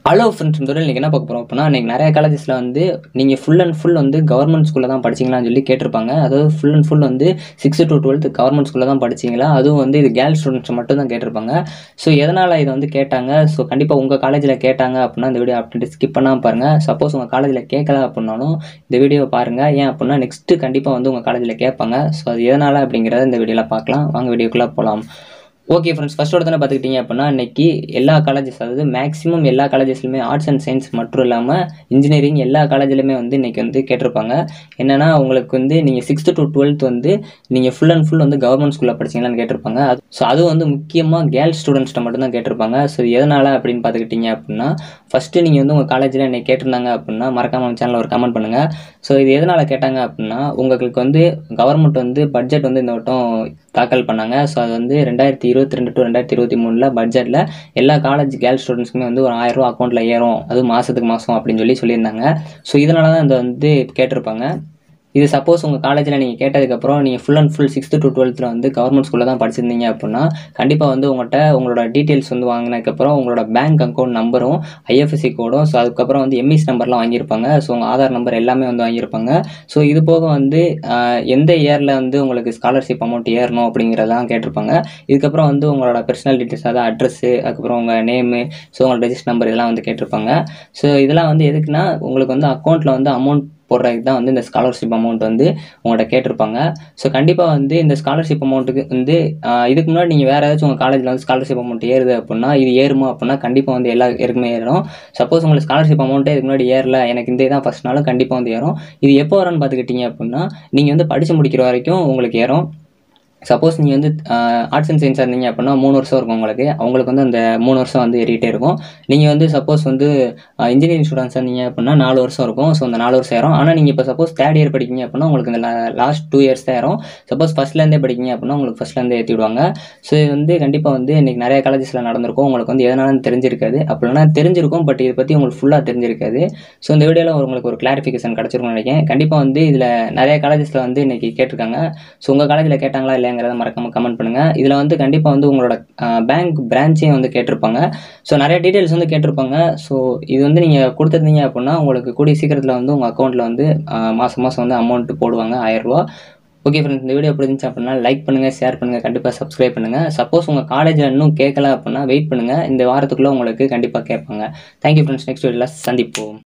hello friends இந்த இன்றைக்கி என்ன பார்க்க போகிறோம் அப்படின்னா இன்றைக்கி நிறைய காலேஜஸில் வந்து நீங்கள் ஃபுல் அண்ட் ஃபுல் வந்து கவர்மெண்ட் ஸ்கூலில் தான் படிச்சீங்களான்னு சொல்லி கேட்டிருப்பாங்க அதாவது ஃபுல் அண்ட் ஃபுல் வந்து சிக்ஸ்த்து டு டுவெல்த்து கவர்மெண்ட் ஸ்கூலில் தான் படிச்சீங்களா அதுவும் வந்து இது கேர்ள்ஸ் ஸ்டூடெண்ட்ஸ் மட்டும் தான் கேட்டிருப்பாங்க ஸோ எதனால் இதை வந்து கேட்டாங்க ஸோ கண்டிப்பாக உங்கள் காலேஜில் கேட்டாங்க அப்படின்னா இந்த வீடியோ அப்படின்ட்டு ஸ்கிப் பண்ணாமல் பாருங்கள் சப்போஸ் உங்கள் காலேஜில் கேட்கல அப்படின்னாலும் இந்த வீடியோவை பாருங்கள் ஏன் அப்படின்னா நெக்ஸ்ட்டு கண்டிப்பாக வந்து உங்கள் காலேஜில் கேட்பாங்க ஸோ அது எதனால் அப்படிங்கிறத இந்த வீடியோவில் பார்க்கலாம் வாங்க வீடியோக்குள்ளே போகலாம் ஓகே ஃப்ரெண்ட்ஸ் ஃபஸ்ட் ஒருத்தனை பார்த்துக்கிட்டிங்க அப்படின்னா இன்னைக்கு எல்லா காலேஜஸ் அதாவது மேக்ஸிமம் எல்லா காலேஜஸ்லையுமே ஆர்ட்ஸ் அண்ட் சயின்ஸ் மட்டும் இல்லாமல் இன்ஜினியரிங் எல்லா காலேஜ்லையுமே வந்து இன்றைக்கி வந்து கேட்டிருப்பாங்க என்னென்னா உங்களுக்கு வந்து நீங்கள் சிக்ஸ்த்து டு டுவெல்த் வந்து நீங்கள் ஃபுல் அண்ட் ஃபுல் வந்து கவர்மெண்ட் ஸ்கூலில் படிச்சீங்களான்னு கேட்டிருப்பாங்க அது ஸோ அது வந்து முக்கியமாக கேர்ள்ஸ் ஸ்டூடெண்ட்ஸ்ட்ட மட்டும்தான் கேட்டிருப்பாங்க ஸோ எதனால் அப்படின்னு பார்த்துக்கிட்டிங்க அப்படின்னா ஃபஸ்ட்டு நீங்கள் வந்து உங்கள் காலேஜில் என்னை கேட்டிருந்தாங்க அப்படின்னா மறக்காம சேனலில் ஒரு கமெண்ட் பண்ணுங்கள் ஸோ இது எதனால் கேட்டாங்க அப்படின்னா உங்களுக்கு வந்து கவர்மெண்ட் வந்து பட்ஜெட் வந்து இந்த வட்டம் தாக்கல் பண்ணாங்க ஸோ அது வந்து ரெண்டாயிரத்தி இருபத்தி ரெண்டு டு ரெண்டாயிரத்தி இருபத்தி மூணில் பட்ஜெட்டில் எல்லா காலேஜ் கேர்ள்ஸ் ஸ்டூடெண்ட்ஸ்க்குமே வந்து ஒரு ஆயிரரூவா அக்கௌண்ட்டில் ஏறும் அதுவும் மாதத்துக்கு மாதம் அப்படின்னு சொல்லி சொல்லியிருந்தாங்க ஸோ இதனால தான் இந்த வந்து கேட்டிருப்பாங்க இது சப்போஸ் உங்கள் காலேஜில் நீங்கள் கேட்டதுக்கப்புறம் நீங்கள் full and full sixth to டுவெல்த்தில் வந்து கவர்மெண்ட் ஸ்கூலில் தான் படிச்சிருந்தீங்க அப்படின்னா கண்டிப்பாக வந்து உங்கள்கிட்ட உங்களோட டீட்டெயில்ஸ் வந்து வாங்கினதுக்கப்புறம் உங்களோட பேங்க் அக்கௌண்ட் நம்பரும் ஐஎஃப்எஸ்சி கோடும் ஸோ அதுக்கப்புறம் வந்து எம்இஸ் நம்பர்லாம் வாங்கியிருப்பாங்க ஸோ உங்கள் ஆதார் நம்பர் எல்லாமே வந்து வாங்கியிருப்பாங்க ஸோ இது போக வந்து ஆஹ், எந்த இயரில் வந்து உங்களுக்கு ஸ்காலர்ஷிப் அமௌண்ட் ஏறணும் அப்படிங்கிறதெல்லாம் கேட்டிருப்பாங்க இதுக்கப்புறம் வந்து உங்களோட பர்சனல் டீட்டெயில்ஸ் அதாவது அட்ரஸ்ஸு அதுக்கப்புறம் உங்கள் நேமு ஸோ உங்களோட ரெஜிஸ்டர் நம்பர் இதெல்லாம் வந்து கேட்டிருப்பாங்க ஸோ இதெல்லாம் வந்து எதுக்குன்னா உங்களுக்கு வந்து அக்கௌண்ட்டில் வந்து அமௌண்ட் போடுறதுக்கு தான் வந்து இந்த ஸ்காலர்ஷிப் அமௌண்ட் வந்து உங்கள்கிட்ட கேட்டிருப்பாங்க ஸோ கண்டிப்பாக வந்து இந்த ஸ்காலர்ஷிப் அமௌண்ட்டுக்கு வந்து ஆஹ், இதுக்கு முன்னாடி நீங்கள் வேறு ஏதாச்சும் உங்கள் காலேஜில் வந்து ஸ்காலர்ஷிப் அமௌண்ட் ஏறுது அப்படின்னா இது ஏறுமா அப்படின்னா கண்டிப்பாக வந்து எல்லா ஏற்குமே ஏறும் சப்போஸ் உங்களுக்கு ஸ்காலர்ஷிப் அமௌண்ட்டே இதுக்கு முன்னாடி ஏறல எனக்கு இந்த இதான் ஃபஸ்ட் நாளும் கண்டிப்பாக வந்து ஏறும் இது எப்போ வரும்னு பார்த்துக்கிட்டிங்க அப்படின்னா நீங்கள் வந்து படித்து முடிக்கிற வரைக்கும் உங்களுக்கு ஏறும் சப்போஸ் நீங்கள் வந்து ஆர்ட்ஸ் அண்ட் சயின்ஸாக இருந்தீங்க அப்படின்னா மூணு வருஷம் இருக்கும் உங்களுக்கு அவங்களுக்கு வந்து அந்த மூணு வருஷம் வந்து ஏறிட்டே இருக்கும் நீங்கள் வந்து சப்போஸ் வந்து இன்ஜினியரிங் ஸ்டூடெண்ட்ஸாக இருந்தீங்க அப்படின்னா நாலு வருஷம் இருக்கும் ஸோ அந்த நாலு வருஷம் ஏறும் ஆனால் நீங்கள் இப்போ சப்போஸ் தேர்ட் இயர் படிக்கீங்க அப்படின்னா உங்களுக்கு இந்த லாஸ்ட் டூ இயர்ஸ் தான் ஏறும் சப்போஸ் ஃபஸ்ட்லேருந்தே படிக்கீங்க அப்படின்னா உங்களுக்கு ஃபஸ்ட்லேருந்தே ஏற்றி விடுவாங்க ஸோ இது வந்து கண்டிப்பாக வந்து இன்றைக்கி நிறைய காலேஜஸில் நடந்திருக்கும் உங்களுக்கு வந்து எதனாலும் தெரிஞ்சிருக்காது அப்படின்னா தெரிஞ்சிருக்கும் பட் இதை பற்றி உங்களுக்கு ஃபுல்லாக தெரிஞ்சிருக்காது ஸோ இந்த வீடியோவில் உங்களுக்கு ஒரு கிளாரிஃபிகேஷன் கிடச்சிருக்கும்னு நினைக்கிறேன் கண்டிப்பாக வந்து இதில் நிறைய காலேஜஸில் வந்து இன்றைக்கி கேட்டிருக்காங்க ஸோ உங்கள் காலேஜில் கேட்டாங்களா இல்லைங்கிறத மறக்காம கமெண்ட் பண்ணுங்கள் இதில் வந்து கண்டிப்பாக வந்து உங்களோட பேங்க் பிரான்ச்சையும் வந்து கேட்டிருப்பாங்க ஸோ நிறைய டீட்டெயில்ஸ் வந்து கேட்டிருப்பாங்க ஸோ இது வந்து நீங்கள் கொடுத்துருந்தீங்க அப்படின்னா உங்களுக்கு கூடிய சீக்கிரத்தில் வந்து உங்கள் அக்கௌண்ட்டில் வந்து ஆஹ், மாதம் மாதம் வந்து அமௌண்ட் போடுவாங்க ஆயிரரூவா ஓகே ஃப்ரெண்ட்ஸ் இந்த வீடியோ பிடிச்சிச்சு அப்படின்னா லைக் பண்ணுங்கள் ஷேர் பண்ணுங்கள் கண்டிப்பாக சப்ஸ்கிரைப் பண்ணுங்கள் சப்போஸ் உங்கள் காலேஜில் இன்னும் கேட்கல அப்படின்னா வெயிட் பண்ணுங்கள் இந்த வாரத்துக்குள்ளே உங்களுக்கு கண்டிப்பாக கேட்பாங்க தேங்க்யூ ஃப்ரெண்ட்ஸ் நெக்ஸ்ட் வீடியோவில் சந்திப்போம்